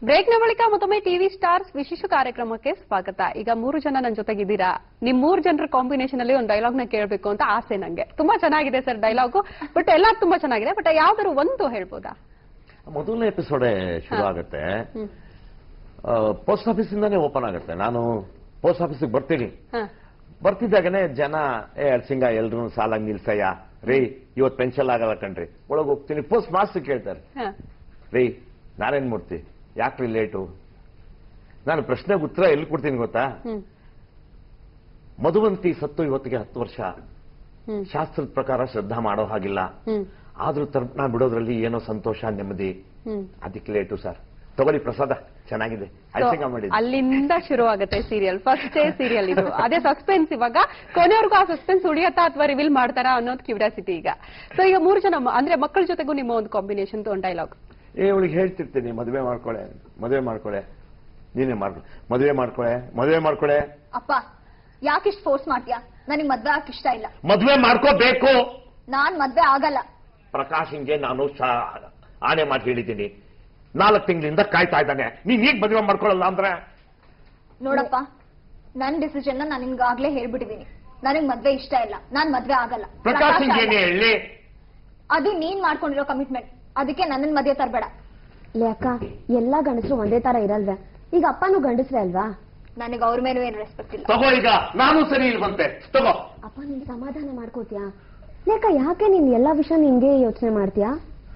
ಬ್ರೇಕ್ನ ಬಳಿಕ ಮತ್ತೊಮ್ಮೆ TV stars ವಿಶೇಷ ಕಾರ್ಯಕ್ರಮಕ್ಕೆ ಸ್ವಾಗತ ಈಗ ಮೂರು ಜನ ನನ್ನ ಜೊತೆಗಿದ್ದೀರಾ ನಿಮ್ ಮೂರು ಜನರ ಕಾಂಬಿನೇಷನ್ ಅಲ್ಲಿ ಒಂದು ಡೈಲಾಗ್ ನ ಕೇಳಬೇಕು ಅಂತ ಆಸೆ ನಂಗೆ ತುಂಬಾ ಚೆನ್ನಾಗಿದೆ ಸರ್ ಡೈಲಾಗು ಬಟ್ ಎಲ್ಲ ತುಂಬಾ ಚೆನ್ನಾಗಿದೆ ಬಟ್ ಯಾವ್ದಾದ್ರು ಒಂದು ಹೇಳ್ಬೋದಾ ಮೊದಲನೇ ಎಪಿಸೋಡೆ ಶುರು ಆಗುತ್ತೆ ಹ್ಮ್. ಪೋಸ್ಟ್ ಆಫೀಸ್ ಇಂದಾನೇ ಓಪನ್ ಆಗುತ್ತೆ ನಾನು ಪೋಸ್ಟ್ ಆಫೀಸಿಗೆ ಬರ್ತೀನಿ ಹ. ಬರ್ತಿದ್ದಾಗನೆ ಜನ ಏ ಅರ್ಸಿಂಗ ಎಲ್ರು ಸಾಲಾಗಿ ನಿಲ್ಸಯ್ಯ ರೀ ಇವತ್ತು ಪೆನ್ಷನ್ ಆಗಲ್ಲ ಕಣ್ರಿ ಒಳಗೆ ಹೋಗ್ತೀನಿ ಪೋಸ್ಟ್ ಮಾಸ್ಟರ್ ಕೇಳ್ತಾರೆ ಹ. ರೀ ನಾರಾಯಣ ಮೂರ್ತಿ ಯಾಕ್ರಿ ಲೇಟು ನಾನು ಪ್ರಶ್ನೆಗೆ ಉತ್ತರ ಎಲ್ಲಿ ಕೊಡ್ತೀನಿ ಗೊತ್ತಾ ಹ್ಮ್. ಮಧುವಂತಿ ಸತ್ತು ಇವತ್ತಿಗೆ ಹತ್ತು ವರ್ಷ ಹ್ಮ್. ಶಾಸ್ತ್ರದ ಪ್ರಕಾರ ಶ್ರದ್ಧಾ ಮಾಡೋ ಹಾಗಿಲ್ಲ ಹ್ಮ್. ಆದ್ರೂ ತರ್ಪಣ ಬಿಡೋದ್ರಲ್ಲಿ ಏನೋ ಸಂತೋಷ ನೆಮ್ಮದಿ ಹ್ಮ್. ಅದಕ್ಕೆ ಲೇಟು ಸರ್ ತಗೊಳ್ಳಿ ಪ್ರಸಾದ ಚೆನ್ನಾಗಿದೆ So, ಐಸಿಂಗ ಮಾಡಿದ್ದೆ ಅಲ್ಲಿಂದ ಶುರು ಆಗುತ್ತೆ ಸೀರಿಯಲ್ ಫಸ್ಟ್ ಸೀರಿಯಲ್ ಇದು ಅದೇ ಸಸ್ಪೆನ್ಸ್ ಇವಾಗ ಕೊನೆವರೆಗೂ ಆ ಸಸ್ಪೆನ್ಸ್ ಉಳಿಯತ್ತಾ ಅಥವಾ ರಿವೀಲ್ ಮಾಡ್ತಾರಾ ಅನ್ನೋದು ಕ್ಯೂರಿಯಾಸಿಟಿ ಈಗ ಸೊ ಈಗ ಮೂರು ಜನ ಮ- ಅಂದ್ರೆ ಮಕ್ಕಳ ಜೊತೆಗೂ ನಿಮ್ಮ ಒಂದು ಕಾಂಬಿನೇಷನ್ ಒಂದು ಡೈಲಾಗ್ ಏ ಅವಳಿಗೆ ಹೇಳ್ತಿರ್ತೀನಿ ಮದುವೆ ಮಾಡ್ಕೊಳೆ ಮದುವೆ ಮಾಡ್ಕೊಳೆ ನೀನೇ ಮಾಡ್ಕೊ ಮದುವೆ ಮಾಡ್ಕೊಳೆ ಮದುವೆ ಮಾಡ್ಕೊಳೆ ಅಪ್ಪ ಯಾಕಿಷ್ಟು ಫೋರ್ಸ್ ಮಾಡ್ತೀಯಾ ನನಗೆ ಮದ್ವೆ ಆಗಕ್ ಇಷ್ಟ ಇಲ್ಲ ಮದುವೆ ಮಾಡ್ಕೋಬೇಕು ನಾನ್ ಮದ್ವೆ ಆಗಲ್ಲ ಪ್ರಕಾಶ್ ಹಿಂಗೆ ನಾನು ಶಾ- ಆಣೆ ಮಾಡಿ ಹೇಳಿದ್ದೀನಿ ನಾಲ್ಕು ತಿಂಗಳಿಂದ ಕಾಯ್ತಾ ಇದ್ದಾನೆ ನೀನ್ ಈಗ ಮದುವೆ ಮಾಡ್ಕೊಳ್ಳಲ್ಲ ಅಂದ್ರೆ ನೋಡಪ್ಪ ನನ್ ಡಿಸಿಷನ್ ನಾನು ನಿಮ್ಗಾಗ್ಲೇ ಹೇಳ್ಬಿಟ್ಟಿದೀನಿ ನನಗ್ ಮದ್ವೆ ಇಷ್ಟ ಇಲ್ಲ ನಾನ್ ಮದ್ವೆ ಆಗಲ್ಲ ಪ್ರಕಾಶ್ ಪ್ರಕಾಶ್ ಹಿಂಗೆ ಅಲ್ಲ. ಹೇಳಿ ಅದು ನೀನ್ ಮಾಡ್ಕೊಂಡಿರೋ ಕಮಿಟ್ಮೆಂಟ್ ಅದಕ್ಕೆ ನನ್ನನ್ ಮದ್ವೆ ತರಬೇಡ ಲೇ ಅಕ್ಕ ಎಲ್ಲಾ ಗಂಡಸರು ಒಂದೇ ತರ ಇರಲ್ವೇ ಈಗ ಅಪ್ಪನೂ ಗಂಡಸ್ರೇ ಅಲ್ವಾ ನನಗೆ ಅವ್ರ ಮೇಲೂ ಏನು ರೆಸ್ಪೆಕ್ಟ್ ಇಲ್ಲ ತಗೋ ಈಗ ನಾನು ಸರಿ ಇಲ್ವಂತೆ ತಗೋ ಅಪ್ಪ ನೀನ್ ಸಮಾಧಾನ ಮಾಡ್ಕೋತೀಯಾ ಲೇಕ ಯಾಕೆ ನೀನ್ ಎಲ್ಲಾ ವಿಷಯ ಹಿಂಗೆ ಯೋಚನೆ ಮಾಡ್ತೀಯಾ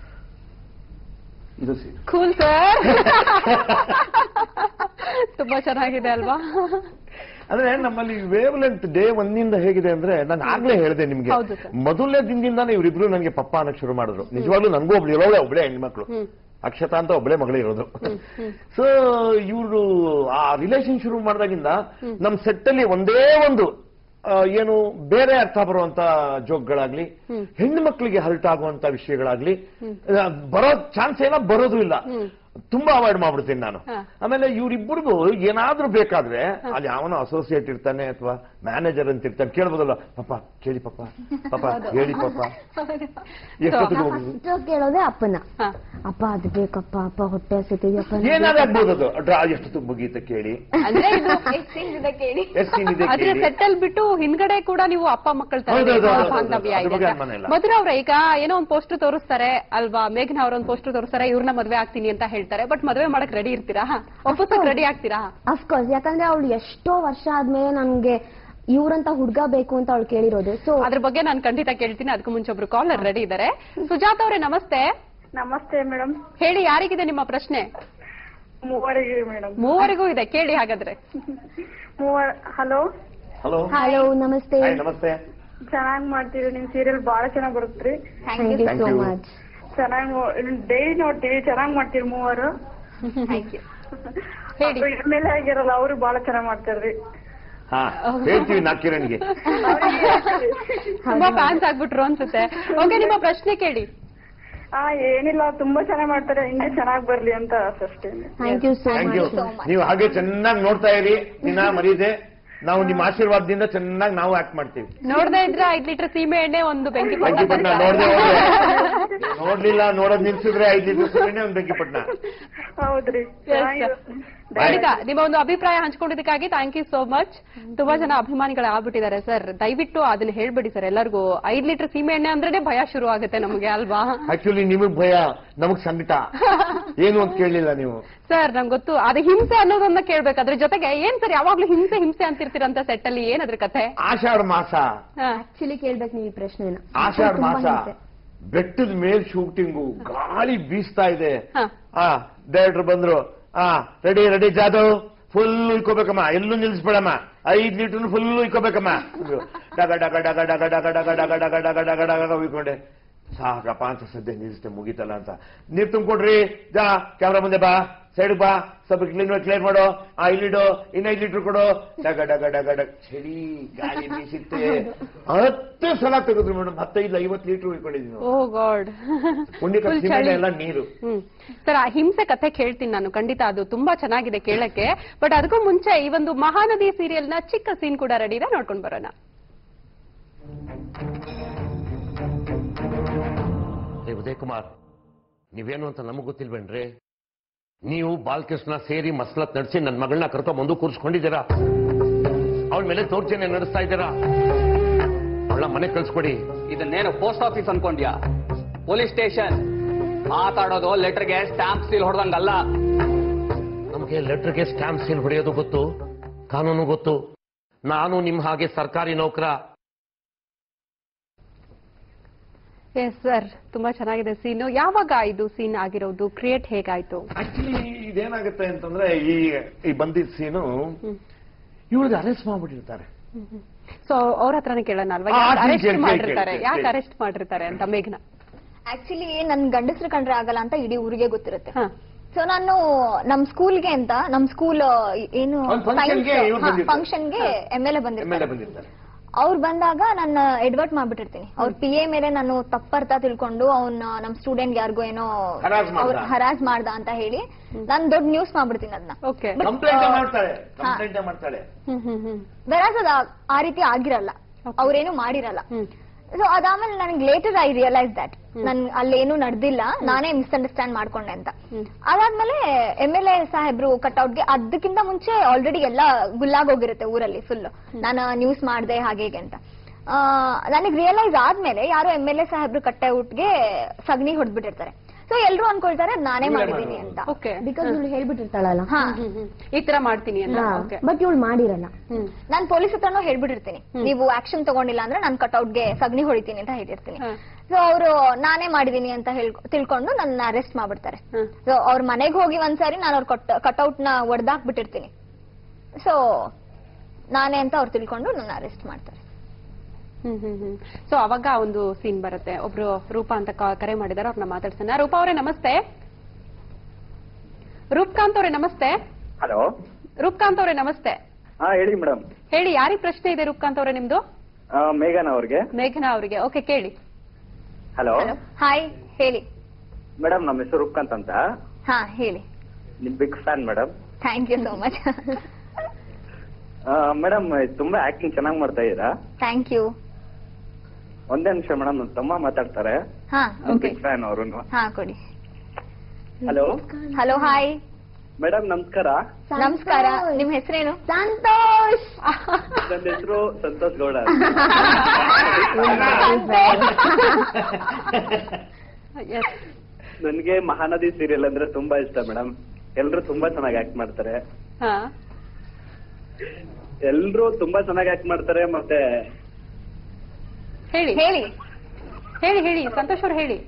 ಇದು ಸರಿ ಕೂಲ್ ಸರ್ ತುಂಬಾ ಚೆನ್ನಾಗಿದೆ ಅಲ್ವಾ ಅಂದ್ರೆ ನಮ್ಮಲ್ಲಿ ವೇವ್ ಲೆಂತ್ ಡೇ ಒಂದಿಂದ ಹೇಗಿದೆ ಅಂದ್ರೆ ನಾನು ಆಗ್ಲೇ ಹೇಳಿದೆ ನಿಮ್ಗೆ ಹೌದು ಸರ್. ಮೊದಲನೇ ದಿನದಿಂದಾನೇ ಇವರಿಬ್ರು ನನಗೆ ಪಪ್ಪ ಅನ್ನಕ್ ಶುರು ಮಾಡಿದ್ರು ನಿಜವಾಗ್ಲೂ ನನಗೂ ಒಬ್ಳು ಇರೋಳೆ ಒಬ್ಳೆ ಹೆಣ್ಮಕ್ಳು ಹ್ಮ್. ಅಕ್ಷತಾ ಅಂತ ಒಬ್ಳೆ ಮಗಳು ಇರೋದು ಸೊ ಇವರು ಆ ರಿಲೇಷನ್ ಶುರು ಮಾಡಿದಾಗಿಂದ ನಮ್ ಸೆಟ್ ಅಲ್ಲಿ ಒಂದೇ ಒಂದು ಆ, ಏನು ಬೇರೆ ಅರ್ಥ ಬರುವಂತ ಜೋಕ್ಗಳಾಗ್ಲಿ ಹೆಣ್ಣು ಮಕ್ಕಳಿಗೆ ಹರ್ಟ್ ಆಗುವಂತ ವಿಷಯಗಳಾಗ್ಲಿ ಆ, ಬರೋ ಚಾನ್ಸ್ ಏನೋ ಬರೋದು ಇಲ್ಲ ತುಂಬಾ ಅವಾಯ್ಡ್ ಮಾಡ್ಬಿಡ್ತೀನಿ ನಾನು ಹಾ. ಆಮೇಲೆ ಇವರಿಬ್ಬರಿಗೂ ಏನಾದ್ರೂ ಬೇಕಾದ್ರೆ ಅಲ್ಲಿ ಅವನ ಅಸೋಸಿಯೇಟ್ ಇರ್ತಾನೆ ಅಥವಾ ಮ್ಯಾನೇಜರ್ ಅಂತ ಇರ್ತಾನೆ ಕೇಳ್ಬೋದಲ್ಲ ಪಾಪ ಕೇಳಿ ಪಾಪ ಪಾಪ ಹೇಳಿ ಪಾಪ ಎಷ್ಟೊತ್ತಿಗೆ ಹೋಗುದು ಫಸ್ಟ್ ಕೇಳೋದೇ ಅಪ್ಪನ ಹ. ಅಪ್ಪ ಅದು ಬೇಕಪ್ಪ ಅಪ್ಪ ಹೊಟ್ಟೆ ಹಸಿತಿದ್ಯಪ್ಪ ಏನಾದ್ರು ಆಗ್ಬೋದು ಅದು ಡ್ರಾ ಎಷ್ಟೊತ್ತಿಗೆ ಮುಗೀತ ಕೇಳಿ ಅಂದ್ರೆ ಇದು ಕೇಳಿ ಎಷ್ಟು ಸೀನ್ ಇದೆ ಆದ್ರೆ ಕೇಳಿ ಸೆಟಲ್ ಬಿಟ್ಟು ಹಿಂದ್ಗಡೆ ಕೂಡ ನೀವು ಅಪ್ಪ ಮಕ್ಕಳ ತರ ಹೌದು, ಹೌದು, ಹೌದು, ಬಾಂಧವ್ಯ ಅದ್ರ ಇದೆ ಬಗ್ಗೆ ಅನುಮಾನ ಇಲ್ಲ. ಮಧುರ ಅವ್ರ ಈಗ ಏನೋ ಒಂದು ಪೋಸ್ಟರ್ ತೋರಿಸ್ತಾರೆ ಅಲ್ವಾ ಮೇಘನ ಅವ್ರ ಒಂದು ಪೋಸ್ಟರ್ ತೋರಿಸ್ತಾರೆ ಇವ್ರನ್ನ ಮದ್ವೆ ಆಗ್ತೀನಿ ಅಂತ ಹೇಳ್ತಾರೆ ಬಟ್ ಮದ್ವೆ ಮಾಡಕ್ ರೆಡಿ ಇರ್ತೀರಾ ಒಪ್ಪಸಕ್ ರೆಡಿ ಆಗ್ತೀರಾ ಅಫ್ಕೋರ್ಸ್ ಯಾಕಂದ್ರೆ ಅವಳು ಎಷ್ಟೋ ವರ್ಷ ಆದ್ಮೇಲೆ ನನ್ಗೆ ಇವ್ರಂತ ಹುಡ್ಗ ಬೇಕು ಅಂತ ಅವಳು ಕೇಳಿರೋದು ಸೊ ಅದ್ರ ಬಗ್ಗೆ ನಾನು ಖಂಡಿತ ಕೇಳ್ತೀನಿ ಅದಕ್ಕೂ ಮುಂಚೆ ಒಬ್ರು ಕಾಲರ್ ರೆಡಿ ಇದ್ದಾರೆ ಸುಜಾತ ಅವರೇ ನಮಸ್ತೆ ನಮಸ್ತೆ ಮೇಡಮ್ ಹೇಳಿ ಯಾರಿಗಿದೆ ನಿಮ್ಮ ಪ್ರಶ್ನೆ ಮೂವರಿಗೆ ಮೇಡಮ್ ಮೂವರಿಗೂ ಇದೆ ಕೇಳಿ ಹಾಗಾದ್ರೆ ಮೂವರ್ ಹಲೋ ಹಲೋ ಹಲೋ ನಮಸ್ತೆ ಹಾಯ್ ನಮಸ್ತೆ ಚೆನ್ನಾಗ್ ಮಾಡ್ತೀರಿ ನಿಮ್ ಸೀರಿಯಲ್ ಬಾಳ ಚೆನ್ನಾಗ್ ಬರುತ್ತ್ರಿ thank thank you you Thank so you. Much ಚೆನ್ನಾಗ್ ಡೈಲಿ ನೋಡ್ತೀವಿ ಚೆನ್ನಾಗ್ ಮಾಡ್ತೀರಿ ಮೂವರು ಥ್ಯಾಂಕ್ ಯು ಹೇಳಿ ಎಮ್ ಎಲ್ ಎ ಆಗಿರಲ್ಲ ಅವರು ಬಾಳ ಚೆನ್ನಾಗ್ ಮಾಡ್ತಾರ್ರಿ ಹಾ ಹೇಳ್ತೀವಿ ನಾ ಕಿರಣ್ಗೆ ತುಂಬಾ ಫ್ಯಾನ್ಸ್ ಆಗ್ಬಿಟ್ರು ಅನ್ಸುತ್ತೆ ಓಕೆ ನಿಮ್ಮ ಪ್ರಶ್ನೆ ಕೇಳಿ ಆ ಏನಿಲ್ಲ ತುಂಬಾ ಚೆನ್ನಾಗ್ ಮಾಡ್ತಾರೆ ಹಿಂಗೆ ಚೆನ್ನಾಗ್ ಬರ್ಲಿ ಅಂತ ಅಷ್ಟೇ thank you so thank you much ನೀವು ಹಾಗೆ ಚೆನ್ನಾಗಿ ನೋಡ್ತಾ ಇರಿ ದಿನ ಮರೀದೆ ನಾವು ನಿಮ್ಮ ಆಶೀರ್ವಾದದಿಂದ ಚೆನ್ನಾಗಿ ನಾವು ಆಕ್ಟ್ ಮಾಡ್ತೀವಿ ನೋಡ್ದೇ ಇದ್ರೆ ಐದ್ ಲೀಟರ್ ಸೀಮೆ ಎಣ್ಣೆ ಒಂದು ಬೆಂಕಿ ಬೆಂಕಿ ಪಟ್ಟ ಪಟ್ನ ನೋಡ್ದೆ ಹೋದ್ರೆ ನೋಡ್ಲಿಲ್ಲ ನೋಡೋದ್ ನಿಲ್ಸಿದ್ರೆ ಐದು ಲೀಟರ್ ಸುಮ್ಮನೆ ಒಂದು ಬೆಂಕಿ ಪಟ್ನ ಹೌದ್ರಿ ಖಂಡಿತ ನಿಮ್ಮ ಒಂದು ಅಭಿಪ್ರಾಯ ಹಂಚ್ಕೊಂಡಿದ್ದಕ್ಕಾಗಿ ಥ್ಯಾಂಕ್ ಯು ಸೋ ಮಚ್ ತುಂಬಾ ಜನ ಅಭಿಮಾನಿಗಳು ಆಗ್ಬಿಟ್ಟಿದ್ದಾರೆ ಸರ್ ದಯವಿಟ್ಟು ಅದನ್ನ ಹೇಳ್ಬೇಡಿ ಸರ್ ಎಲ್ಲರಿಗೂ ಐದ್ ಲೀಟರ್ ಸೀಮೆ ಎಣ್ಣೆ ಅಂದ್ರೇನೆ ಭಯ ಶುರು ಆಗುತ್ತೆ ನಮಗೆ ಅಲ್ವಾ ಆಕ್ಚುಲಿ ನಿಮಗ್ ಭಯ ನಮಗ್ ಸಂಕಟ ಏನು ಅಂತ ಕೇಳಲಿಲ್ಲ ನೀವು ಸರ್ ನಂಗೆ ಗೊತ್ತು ಅದು ಹಿಂಸೆ ಅನ್ನೋದನ್ನ ಕೇಳ್ಬೇಕು ಅದ್ರ ಜೊತೆಗೆ ಏನ್ ಸರ್ ಯಾವಾಗ್ಲೂ ಹಿಂಸೆ ಹಿಂಸೆ ಅಂತಿರ್ತೀರಂತ ಸೆಟ್ ಅಲ್ಲಿ ಏನ್ ಅದ್ರ ಕಥೆ ಆಷಾಢ ಮಾಸ ಹಾ. ಆಕ್ಚುಲಿ ಕೇಳ್ಬೇಕು ನೀವು ಈ ಪ್ರಶ್ನೆನ ಆಷಾಢ ತುಂಬಾ ಮಾಸ ಹಿಂಸೆ. ಬೆಟ್ಟದ ಮೇಲ್ ಶೂಟಿಂಗು ಗಾಳಿ ಬೀಸ್ತಾ ಇದೆ ಹಾ. ಆ ಡೈರೆಕ್ಟರ್ ಬಂದ್ರು ಆ ರೆಡಿ ರೆಡಿ ಜಾದವ್ ಫುಲ್ ಇಕ್ಕೋಬೇಕಮ್ಮ ಎಲ್ಲೂ ನಿಲ್ಸ್ಬೇಡಮ್ಮ ಐದ್ ಲೀಟರ್ ಫುಲ್ ಇಕ್ಕೋಬೇಕಮ್ಮ ಅಂದ್ರು. ಡಗ ಡಗ ಡಗ ಡಗ ಡಗ ಡಗ ಡಗ ಡಗ ಡಗ ಡಗ ಡಗ ಡಗ ಉಯ್ಕೊಂಡೆ ಸಾಕಪ್ಪ ಅಂತ ಸದ್ಯ ನಿಲ್ಸ್ತೆ ಮುಗೀತಲ್ಲ ಅಂತ ನೀರ್ ತುಂಬಿಕೊಡ್ರಿ ಜಾ ಕ್ಯಾಮ್ರಾ ಮುಂದೆ ಬಾ ಸೈಡ್ ಬಾ ಸ್ವಲ್ಪ ಕ್ಲೀನ್ ಕ್ಲಿಯರ್ ಮಾಡು ಆ ಇಲ್ಲಿಡು ಇನ್ನ ಐದ್ ಲೀಟರ್ ಕೊಡು ಡಗ ಡಗ ಡಗ ಡಗ ಚಳಿ ಗಾಳಿ ಬೀಸಿತ್ತೆ ಹತ್ತು ಸಲ ತೆಗೆದ್ರು ಮೇಡಮ್ ಹತ್ತೈದು ಐವತ್ತು ಲೀಟರ್ ಉಯ್ಕೊಂಡಿದ್ದೀನಿ ಓ ಗಾಡ್ ಪುಣ್ಯಕ ಸಿಮೆಂಟ್ ಎಲ್ಲ ನೀರು ಹ್ಮ್ ಸರ್ ಆ ಹಿಂಸೆ ಕಥೆ ಕೇಳ್ತೀನಿ ನಾನು ಖಂಡಿತ ಅದು ತುಂಬಾ ಚೆನ್ನಾಗಿದೆ ಕೇಳಕ್ಕೆ ಬಟ್ ಅದಕ್ಕೂ ಮುಂಚೆ ಈ ಒಂದು ಮಹಾನದಿ ಸೀರಿಯಲ್ ನ ಚಿಕ್ಕ ಸೀನ್ ಕೂಡ ರೆಡಿ ಇದೆ ನೋಡ್ಕೊಂಡು ಬರೋಣ ಉದಯ್ ಕುಮಾರ್ ನೀವೇನು ಅಂತ ನಮಗ್ ಗೊತ್ತಿಲ್ವೇನ್ರಿ ನೀವು ಬಾಲಕೃಷ್ಣ ಸೇರಿ ಮಸ್ಲತ್ ನಡೆಸಿ ನನ್ನ ಮಗಳನ್ನ ಕರ್ಕೊಂಡ್ಬಂದು ಕೂರಿಸ್ಕೊಂಡಿದ್ದೀರಾ ಅವಳ ಮೇಲೆ ದೌರ್ಜನ್ಯ ನಡೆಸ್ತಾ ಇದ್ದೀರಾ ಅವಳ ಮನೆ ಕಳ್ಸ್ಕೊಡಿ ಇದನ್ನೇನು ಪೋಸ್ಟ್ ಆಫೀಸ್ ಅನ್ಕೊಂಡ್ಯಾ ಪೊಲೀಸ್ ಸ್ಟೇಷನ್ ಮಾತಾಡೋದು ಲೆಟರ್ಗೆ ಸ್ಟಾಂಪ್ ಸೀಲ್ ಹೊಡೆದಂಗಲ್ಲ ನಮಗೆ ಲೆಟರ್ಗೆ ಸ್ಟಾಂಪ್ ಸೀಲ್ ಹೊಡೆಯೋದು ಗೊತ್ತು ಕಾನೂನು ಗೊತ್ತು ನಾನು ನಿಮ್ ಹಾಗೆ ಸರ್ಕಾರಿ ನೌಕರ ಎಸ್ ಸರ್ ತುಂಬಾ ಚೆನ್ನಾಗಿದೆ ಸೀನ್ ಯಾವಾಗ ಇದು ಸೀನ್ ಆಗಿರೋದು ಕ್ರಿಯೇಟ್ ಹೇಗಾಯ್ತು ಆಕ್ಚುಲಿ ಇದೇನಾಗುತ್ತೆ ಅಂತಂದ್ರೆ ಈ ಈ ಬಂದಿದ್ದ ಸೀನು ಇವಳಿಗೆ ಅರೆಸ್ಟ್ ಮಾಡ್ಬಿಟ್ಟಿರ್ತಾರೆ ಸೊ ಅವ್ರ ಹತ್ರನೇ ಕೇಳೋಣ ಅಲ್ವಾ ಆ, ಯಾಕೆ ಕೇಳಿ, ಅರೆಸ್ಟ್ ಕೇಳಿ, ಮಾಡಿರ್ತಾರೆ ಕೇಳಿ, ಯಾಕೆ ಕೇಳಿ. ಅರೆಸ್ಟ್ ಮಾಡಿರ್ತಾರೆ ಅಂತ ಮೇಘ್ನ ಆಕ್ಚುಲಿ ನನ್ ಗಂಡಸ್ರು ಕಂಡ್ರೆ ಆಗಲ್ಲ ಅಂತ ಇಡೀ ಊರಿಗೆ ಗೊತ್ತಿರುತ್ತೆ ಹಾ. ಸೊ ನಾನು ನಮ್ ಸ್ಕೂಲ್ಗೆ ಅಂತ ನಮ್ ಸ್ಕೂಲ್ ಏನು ಒಂದ್ function ಗೆ ಇವ್ರು ಬಂದಿರ್ತಾರೆ. ಫಂಕ್ಷನ್ಗೆ M L A M L A ಬಂದಿರ್ತಾರೆ ಬಂದಿರ್ತಾರೆ ಅವ್ರು ಬಂದಾಗ ನನ್ನ ಎಡ್ವರ್ಟ್ ಮಾಡ್ಬಿಟ್ಟಿರ್ತೀನಿ ಅವ್ರ ಪಿ ಎ ಮೇಲೆ ನಾನು ತಪ್ಪರ್ಥ ತಿಳ್ಕೊಂಡು ಅವ್ನ ನಮ್ ಸ್ಟೂಡೆಂಟ್ ಯಾರಿಗೋ ಏನೋ ಹರಾಜ್ ಮಾಡ್ದ. ಅವ್ರ್ ಹರಾಜ್ ಮಾಡ್ದ ಅಂತ ಹೇಳಿ ನಾನ್ ದೊಡ್ಡ ನ್ಯೂಸ್ ಮಾಡ್ಬಿಡ್ತೀನಿ ಅದನ್ನ ಓಕೆ But, ಕಂಪ್ಲೇಂಟ್ ಆ, ಮಾಡ್ತಾಳೆ ಕಂಪ್ಲೇಂಟ್ ಮಾಡ್ತಾಳೆ ಹ್ಮ್ ಹ್ಮ್ ಹ್ಮ್ ವೆರಾಸ್ ಅದ ಆ ರೀತಿ ಆಗಿರಲ್ಲ Okay. ಅವ್ರೇನು ಮಾಡಿರಲ್ಲ ಹ್ಮ್ ಸೊ ಅದಾದ್ಮೇಲೆ ನನಗೆ ಲೇಟರ್ ಐ ರಿಯಲೈಸ್ ದಟ್ ನನ್ ಅಲ್ಲೇನು ನಡೆದಿಲ್ಲ ನಾನೇ ಮಿಸ್ಅಂಡರ್ಸ್ಟ್ಯಾಂಡ್ ಮಾಡ್ಕೊಂಡೆ ಅಂತ ಹ್ಮ್. ಅದಾದ್ಮೇಲೆ ಎಮ್ ಎಲ್ ಎ ಸಾಹೇಬ್ರು ಕಟ್ಔಟ್ಗೆ ಅದಕ್ಕಿಂತ ಮುಂಚೆ ಆಲ್ರೆಡಿ ಎಲ್ಲ ಗುಲ್ಲಾಗೋಗಿರುತ್ತೆ ಊರಲ್ಲಿ ಫುಲ್ ನಾನು ನ್ಯೂಸ್ ಮಾಡ್ದೆ ಹಾಗೆ ಹೀಗೆ ಅಂತ ನನಗೆ ರಿಯಲೈಸ್ ಆದ್ಮೇಲೆ ಯಾರೋ ಎಮ್ ಎಲ್ ಎ ಸಾಹೇಬ್ರು ಕಟ್ಔಟ್ಗೆ ಸಗಣಿ ಹೊಡೆದ್ಬಿಟ್ಟಿರ್ತಾರೆ ಸೊ ಎಲ್ರು ಅನ್ಕೊಳ್ತಾರೆ ಅದ್ ನಾನೇ ಇವ್ಳೇ ಮಾಡಿದೀನಿ ಮಾಡಿರೋದು. ಅಂತ ಓಕೆ ಬಿಕಾಸ್ ಇವಳು ಹೇಳ್ಬಿಟ್ಟಿರ್ತಾಳಲ್ಲ ಹಾ ಹ್ಮ್ ಹ್ಮ್ ಈ ತರ ಮಾಡ್ತೀನಿ ಅಂತ ಓಕೆ ಬಟ್ ಇವಳು ಮಾಡಿರಲ್ಲ ಹ್ಮ್ ನಾನ್ ಪೊಲೀಸ್ ಹತ್ರನೂ ಹೇಳ್ಬಿಟ್ಟಿರ್ತೀನಿ ನೀವು ಆಕ್ಷನ್ ತಗೊಂಡಿಲ್ಲ ಅಂದ್ರೆ ನಾನು ಕಟ್ಔಟ್ಗೆ ಸಗಣಿ ಹೊಡಿತೀನಿ ಅಂತ ಹೇಳಿರ್ತೀನಿ ಹಾ. ಸೊ ಅವರು ನಾನೇ ಮಾಡಿದೀನಿ ಅಂತ ಹೇಳ್ ತಿಳ್ಕೊಂಡು ನನ್ನ ಅರೆಸ್ಟ್ ಮಾಡ್ಬಿಡ್ತಾರೆ ಹ್ಮ್. ಸೊ ಅವ್ರ ಮನೆಗೆ ಹೋಗಿ ಒಂದ್ಸಾರಿ ನಾನು ಅವ್ರ ಕಟ್ಔಟ್ ನ ಒಡೆದಾಕ್ಬಿಟ್ಟಿರ್ತೀನಿ ಸೊ ನಾನೇ ಅಂತ ಅವ್ರು ತಿಳ್ಕೊಂಡು ನನ್ನ ಅರೆಸ್ಟ್ ಮಾಡ್ತಾರೆ ಹ್ಮ್ ಹ್ಮ್ ಹ್ಮ್ ಸೊ ಅವಾಗ ಒಂದು ಸೀನ್ ಬರುತ್ತೆ ಒಬ್ರು ರೂಪಾ ಅಂತ ಕ- ಕರೆ ಮಾಡಿದಾರೆ ಅವ್ರನ್ನ ಮಾತಾಡ್ಸೋಣ ರೂಪಾ ಅವರೇ ನಮಸ್ತೆ ರೂಪ್ಕಾಂತ್ ಅವರೇ ನಮಸ್ತೆ ಹಲೋ ರೂಪ್ಕಾಂತ್ ಅವರೇ ನಮಸ್ತೆ ಹಾ ಹೇಳಿ ಮೇಡಮ್ ಹೇಳಿ ಯಾರಿಗ್ ಪ್ರಶ್ನೆ ಇದೆ ರೂಪ್ಕಾಂತ್ ಅವರೇ ನಿಮ್ದು ಮೇಘನಾ ಅವ್ರಿಗೆ ಮೇಘನಾ ಅವರಿಗೆ ಓಕೆ ಕೇಳಿ ಹಲೋ ಹಾಯ್ ಹೇಳಿ ಮೇಡಮ್ ನಮ್ಮ ಹೆಸರು ರೂಪ್ಕಾಂತ್ ಅಂತ ಹಾ ಹೇಳಿ ನಿಮ್ big fan madam thank you so much madam ತುಂಬಾ ಆಕ್ಟಿಂಗ್ ಚೆನ್ನಾಗಿ ಮಾಡ್ತಾ ಇದ್ದೀರಾ ಥ್ಯಾಂಕ್ ಯು ಒಂದೇ ನಿಮಿಷ ಮೇಡಮ್ ನನ್ನ ತಮ್ಮ ಮಾತಾಡ್ತಾರೆ ಹಾ ಓಕೆ ಬಿಗ್ ಫ್ಯಾನ್ ಅವರು ಹಾ ಕೊಡಿ ಹಲೋ ಹಲೋ ಹಾಯ್ ಮೇಡಮ್ ನಮಸ್ಕಾರ ನಮಸ್ಕಾರ ನಿಮ್ ಹೆಸರೇನು ಸಂತೋಷ್ ನನ್ನ ಹೆಸರು ಸಂತೋಷ್ ಗೌಡ ಎಸ್ ನನ್ಗೆ ಮಹಾನದಿ ಸೀರಿಯಲ್ ಅಂದ್ರೆ ತುಂಬಾ ಇಷ್ಟ ಮೇಡಮ್ ಎಲ್ರು ತುಂಬಾ ಚೆನ್ನಾಗಿ ಆಕ್ಟ್ ಮಾಡ್ತಾರೆ ಹಾ ಎಲ್ರು ತುಂಬಾ ಚೆನ್ನಾಗಿ ಆಕ್ಟ್ ಮಾಡ್ತಾರೆ ಮತ್ತೆ ಹೇಳಿ ಹೇಳಿ ಹೇಳಿ ಹೇಳಿ ಸಂತೋಷ್ ಅವ್ರು ಹೇಳಿ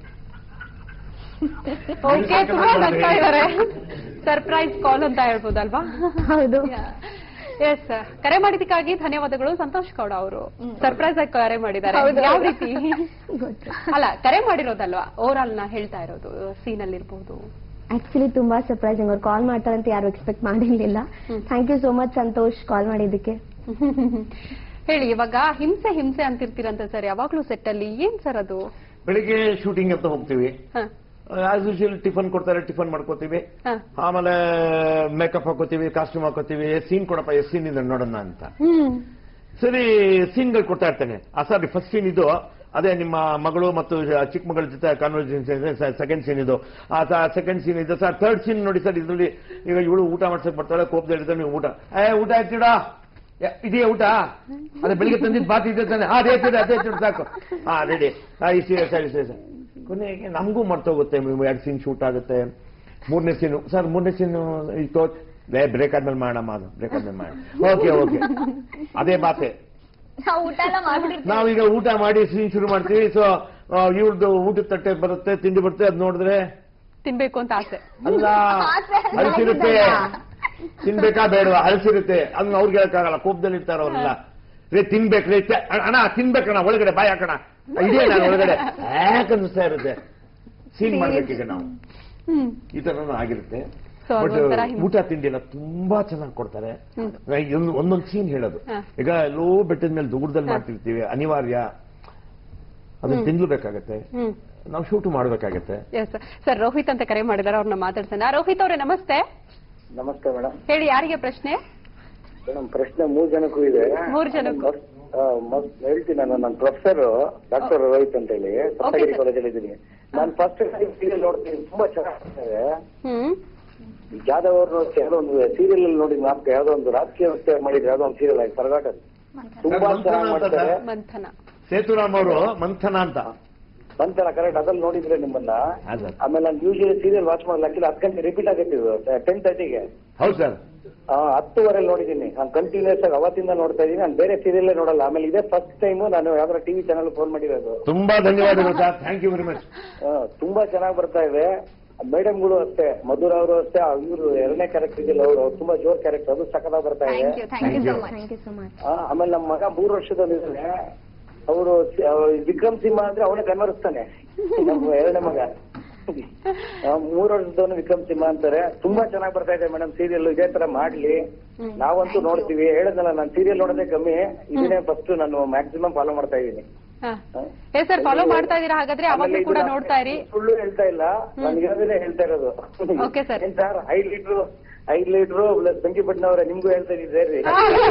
ಓಕೆ ತುಂಬಾ ನಗ್ತಾ ಇದಾರೆ ಸರ್ಪ್ರೈಸ್ ಕಾಲ್ ಅಂತ ಹೇಳ್ಬೋದಲ್ವಾ ಹೌದು ಎಸ್ ಕರೆ ಮಾಡಿದ್ದಕ್ಕಾಗಿ ಧನ್ಯವಾದಗಳು ಸಂತೋಷ್ ಗೌಡ ಅವರು ಸರ್ಪ್ರೈಸ್ ಆಗಿ ಕರೆ ಮಾಡಿದ್ದಾರೆ ಹೌದು. ಯಾವ ರೀತಿ ಅಲ್ಲ ಕರೆ ಮಾಡಿರೋದಲ್ವಾ ಓವರ್ ಆಲ್ ನಾ ಹೇಳ್ತಾ ಇರೋದು ಸೀನ್ ಅಲ್ಲಿ ಇರ್ಬೋದು ಆಕ್ಚುಲಿ ತುಂಬಾ ಸರ್ಪ್ರೈಸಿಂಗ್ ಅವ್ರು ಕಾಲ್ ಮಾಡ್ತಾರೆ ಅಂತ ಯಾರು ಎಕ್ಸ್ಪೆಕ್ಟ್ ಮಾಡಿರ್ಲಿಲ್ಲ ಥ್ಯಾಂಕ್ ಯು ಸೋ ಮಚ್ ಸಂತೋಷ್ ಕಾಲ್ ಮಾಡಿದ್ದಕ್ಕೆ ಹೇಳಿ ಇವಾಗ ಹಿಂಸೆ ಹಿಂಸೆ ಅಂತಿರ್ತೀರಂತ ಸರ್ ಯಾವಾಗ್ಲೂ ಸೆಟ್ ಅಲ್ಲಿ ಏನ್ ಸರ್ ಅದು ಬೆಳಿಗ್ಗೆ ಶೂಟಿಂಗ್ ಅಂತ ಹೋಗ್ತೀವಿ ಹ, ಆಸ್ ಯೂಶುವಲ್ ಟಿಫನ್ ಕೊಡ್ತಾರೆ ಟಿಫನ್ ಮಾಡ್ಕೋತೀವಿ ಹ. ಆಮೇಲೆ ಮೇಕಪ್ ಹಾಕೋತೀವಿ ಕಾಸ್ಟ್ಯೂಮ್ ಹಾಕೋತೀವಿ ಸೀನ್ ಕೊಡಪ್ಪ ಎಷ್ಟು ಸೀನ್ ಇದೆ ನೋಡೋಣ ಅಂತ ಹ್ಮ್ ಸರಿ ಸೀನ್ಗಳು ಕೊಡ್ತಾ ಇರ್ತೇನೆ ಆ ಸಾರಿ ಫಸ್ಟ್ ಸೀನ್ ಇದು ಅದೇ ನಿಮ್ಮ ಮಗಳು ಮತ್ತು ಚಿಕ್ಕ ಮಗಳ ಜೊತೆ ಕಾನ್ವರ್ಸೇಷನ್ ಸೆಕೆಂಡ್ ಸೀನ್ ಇದು ಆ ಸೆಕೆಂಡ್ ಸೀನ್ ಇದೆ ಸರ್ ಥರ್ಡ್ ಸೀನ್ ನೋಡಿ ಸರ್ ಇದರಲ್ಲಿ ಈಗ ಇವಳು ಊಟ ಮಾಡ್ಸಕ್ ಬರ್ತಾಳೆ ಕೋಪದಲ್ಲಿ ನೀವು ಊಟ ಏ ಊಟ ಆಯ್ತೀಡಾ ಇದೆಯಾ ಊಟ ಅದೇ ಬೆಳಿಗ್ಗೆ ತಂದಿದ್ದು ಬಾತ್ ಇದೆ ತಾನೆ ಹಾ ಅದೇ ಆಗ್ತಿದೆ ಅದೇ ಆಗ್ತಿದೆ ಸಾಕು ಹಾ ರೆಡಿ ಸರಿ ಸರಿ ಸರಿ ಸರ್ ಕೊನೆಗೆ ನಮಗೂ ಮರ್ತೋಗುತ್ತೆ ಎರಡು ಸೀನ್ ಶೂಟ್ ಆಗುತ್ತೆ ಮೂರನೇ ಸೀನು ಸರ್ ಮೂರನೇ ಸೀನು ಇತ್ತು ಬ್ರೇಕ್ ಆದ್ಮೇಲೆ ಮಾಡೋಣ ಅದು ಬ್ರೇಕ್ ಆದ್ಮೇಲೆ ಮಾಡೋಣ ಓಕೆ ಓಕೆ ಅದೇ ಮಾತೆ ನಾವು ಊಟ ಎಲ್ಲ ಮಾಡ್ಬಿಟ್ಟಿರ್ತೀವಿ ನಾವೀಗ ಊಟ ಮಾಡಿ ಸೀನ್ ಶುರು ಮಾಡ್ತೀವಿ ಸೊ ಇವ್ರದ್ದು ಊಟದ ತಟ್ಟೆ ಬರುತ್ತೆ ತಿಂಡಿ ಬರುತ್ತೆ ಅದ್ ನೋಡಿದ್ರೆ ತಿನ್ಬೇಕು ಅಂತ ಆಸೆ ಅಲ್ಲ ಆಸೆ. ಹಲಸಿರುತ್ತೆ ತಿನ್ಬೇಕಾ ಬೇಡವಾ ಹಲಸಿರುತ್ತೆ ಅದನ್ನ ಅವ್ರಿಗೆ ಹೇಳಕ್ಕಾಗಲ್ಲ ಕೋಪದಲ್ಲಿ ಇರ್ತಾರ ಅವ್ರಲ್ಲ ರೇ ತಿನ್ಬೇಕ್ರಿ ತೆ- ಅಣ್ಣ ತಿನ್ಬೇಕಣ್ಣ ಒಳಗಡೆ ಬಾಯ್ ಹಾಕಣ ಇದೆಯಾ ನಾನು ಒಳಗಡೆ ಯಾಕೆ ಅನಿಸ್ತಾ ಇರುತ್ತೆ ಸೀನ್ ಮಾಡ್ಬೇಕೀಗ ನಾವು ಹ್ಮ್ ಈ ತರನು ಆಗಿರುತ್ತೆ So, ಬಟ್ ಅದೊಂಥರ ಹಿಂಸೆ. ಊಟ ತಿಂಡಿ ಎಲ್ಲ ತುಂಬಾ ಚೆನ್ನಾಗಿ ಕೊಡ್ತಾರೆ ಒಂದು- ಒಂದೊಂದು ಸೀನ್ ಹೇಳೋದು ಹ. ಈಗ ಎಲ್ಲೋ ಬೆಟ್ಟದ ಮೇಲೆ ದೂರದಲ್ಲಿ ಮಾಡ್ತಿರ್ತೀವಿ ಅನಿವಾರ್ಯ ಅದನ್ನ ತಿನ್ಲೇಬೇಕಾಗತ್ತೆ ಹ್ಮ್ ನಾವು ಶೂಟ್ ಮಾಡ್ಬೇಕಾಗತ್ತೆ ಎಸ್ ಸರ್ ರೋಹಿತ್ ಅಂತ ಕರೆ ಮಾಡಿದಾರೆ ಅವ್ರನ್ನ ಮಾತಾಡ್ಸೋಣ ರೋಹಿತ್ ಅವರೇ ನಮಸ್ತೆ ನಮಸ್ತೆ ಮೇಡಮ್ ಹೇಳಿ ಯಾರಿಗೆ ಪ್ರಶ್ನೆ ಮೇಡಮ್ ಪ್ರಶ್ನೆ ಮೂರ್ ಜನಕ್ಕೂ ಇದೆ ಮೂರ್ ಜನಕ್ಕೂ. ಆ, ಮೊದ್- ಹೇಳ್ತೀನಿ ನಾನು ನನ್ನ ಪ್ರೊಫೆಸರ್ ಡಾಕ್ಟರ್ ರೋಹಿತ್ ಅಂತ ಹೇಳಿ ಸಪ್ತಗಿರಿ sir. ಕಾಲೇಜಲ್ಲಿ ಇದ್ದೀನಿ ನಾನು ಫಸ್ಟ್ ಸೀರಿಯಲ್ ನೋಡ್ತೀನಿ ತುಂಬಾ ಚೆನ್ನಾಗಿದೆ ಹ್ಮ್ ಜಾಧವ್ ಅವ್ರನ್ನ ಯಾವ್ದೋ ಒಂದು ಸೀರಿಯಲ್ ಅಲ್ಲಿ ನೋಡಿ ನಾಟಕ ಯಾವ್ದೋ ಒಂದು ರಾಜಕೀಯ ವ್ಯವಸ್ಥೆ ಮಾಡಿದ್ರೆ ಯಾವ್ದೋ ಒಂದು ಸೀರಿಯಲ್ ಆಗಿ ಪರಗಾಟ ತುಂಬಾ ಮಂಥನ ಚೆನ್ನಾಗಿ ಅಂತ ಮಾಡ್ತಾರೆ ಸರ್? ಮಂಥನ ಸೇತುರಾಮ್ ಅವರು ಮಂಥನ ಅಂತ ಬಂತಲ್ಲ ಕರೆಕ್ಟ್ ಅದ್ರಲ್ಲಿ ನೋಡಿದ್ರೆ ನಿಮ್ಮನ್ನ ಹಾ, ಸರ್. ಆಮೇಲೆ ನಾನು ಯೂಶಲಿ ಸೀರಿಯಲ್ ವಾಚ್ ಮಾಡಲ್ಲ ಹಾಕಿಲ್ಲ ಹತ್ತು ಗಂಟೆ ರಿಪೀಟ್ ಆಗೈತೆ ಟೆನ್ ತರ್ಟಿಗೆ ಹೌದು ಸರ್ ಹತ್ತುವರೆ ನೋಡಿದ್ದೀನಿ ನಾನು ಕಂಟಿನ್ಯೂಸ್ ಆಗಿ ಅವತ್ತಿಂದ ನೋಡ್ತಾ ಇದ್ದೀನಿ ನಾನು ಬೇರೆ ಸೀರಿಯಲ್ ನೋಡಲ್ಲ ಆಮೇಲೆ ಇದೇ ಫಸ್ಟ್ ಟೈಮ್ ನಾನು ಯಾವ್ದಾರ ಟಿವಿ ಚಾನಲ್ ಫೋನ್ ಮಾಡಿರೋದು ತುಂಬಾ ಧನ್ಯವಾದಗಳು sir thank you very much ಆ, ತುಂಬಾ ಚೆನ್ನಾಗಿ ಬರ್ತಾ ಇದೆ ಮೇಡಮ್ಗಳು ಅಷ್ಟೇ ಮಧುರ ಅವರು ಅಷ್ಟೇ ಇವರು ಎರಡನೇ ಕ್ಯಾರೆಕ್ಟರ್ ಇದೆಯಲ್ಲ ಅವರು ತುಂಬಾ ಜೋರ್ ಕ್ಯಾರೆಕ್ಟರ್ ಅದು ಸಖತ್ತಾಗಿ ಬರ್ತಾ ಥ್ಯಾಂಕ್ ಇದೆ you thank you Thank so you. Much thank you so much ಆ, ಆಮೇಲೆ ನಮ್ಮ ಮಗ ಮೂರು ವರ್ಷದಲ್ಲಿದ್ದಾನೆ ಅವರು ವಿಕ್ರಮ್ ಸಿಂಹ ಅಂದ್ರೆ ಅವನೇ ಕನ್ವರಿಸ್ತಾನೆ ನಮ್ಮ ಎರಡನೇ ಮಗ ಆ, ಮೂರು ವರ್ಷದವನು ವಿಕ್ರಮ್ ಸಿಂಹ ಅಂತಾರೆ ತುಂಬಾ ಚೆನ್ನಾಗಿ ಬರ್ತಾ ಇದೆ ಮೇಡಮ್ ಸೀರಿಯಲ್ ಇದೇ ತರ ಮಾಡ್ಲಿ ನಾವಂತೂ ನೋಡ್ತೀವಿ ಹೇಳದ್ನಲ್ಲ ನಾನು ಸೀರಿಯಲ್ ನೋಡೋದೇ ಕಮ್ಮಿ ಇದನ್ನೇ ಫಸ್ಟ್ ನಾನು ಮ್ಯಾಕ್ಸಿಮಮ್ ಫಾಲೋ ಮಾಡ್ತಾ ಇದ್ದೀನಿ ಹಾ. ಏ ಸರ್ ಫಾಲೋ ಮಾಡ್ತಾ ಇದೀರಾ ಹಾಗಾದ್ರೆ ಅವಾಗ್ಲೂ ಕೂಡ ನೋಡ್ತಾ ಇರಿ ಸುಳ್ಳು ಹೇಳ್ತಾ ಇಲ್ಲ ನಾನು ಇರೋದನ್ನೇ ಹೇಳ್ತಾ ಇರೋದು Okay, sir. ಏನ್ ಸರ್ ಐದ್ ಲೀಟ್ರು ಐದ್ ಲೀಟ್ರು ಪ್ಲಸ್ ಬೆಂಕಿಪಟ್ಟಣವ್ರೆ ನಿಮ್ಗೂ ಹೇಳ್ತಾ ಇದ್ದೀರಿ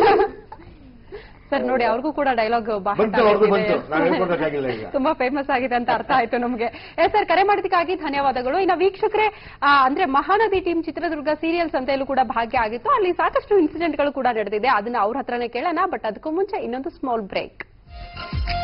ಸರ್ ನೋಡಿ ಅವ್ರಿಗೂ ಕೂಡ ಡೈಲಾಗ್ ಬಂತು ಅವ್ರಿಗೂ ಬಂತು ನಾವ್ ಹೇಳ್ಕೊಡ್ಬೇಕಾಗಿಲ್ಲ ಈಗ ತುಂಬಾ ಫೇಮಸ್ ಆಗಿದೆ ಅಂತ ಅರ್ಥ ಆಯ್ತು ನಮ್ಗೆ ಏ ಸರ್ ಕರೆ ಮಾಡಿದಕ್ಕಾಗಿ ಧನ್ಯವಾದಗಳು ಇನ್ನು ವೀಕ್ಷಕರೇ ಆ, ಅಂದ್ರೆ ಮಹಾನದಿ ಟೀಮ್ ಚಿತ್ರದುರ್ಗ ಸೀರಿಯಲ್ ಸಂತೆಯಲ್ಲೂ ಕೂಡ ಭಾಗ್ಯ ಆಗಿತ್ತು ಅಲ್ಲಿ ಸಾಕಷ್ಟು ಇನ್ಸಿಡೆಂಟ್ಗಳು ಕೂಡ ನಡೆದಿದೆ ಅದನ್ನ ಅವ್ರ ಹತ್ರನೇ ಕೇಳೋಣ ಬಟ್ ಅದಕ್ಕೂ ಮುಂಚೆ ಇನ್ನೊಂದು ಸ್ಮಾಲ್ ಬ್ರೇಕ್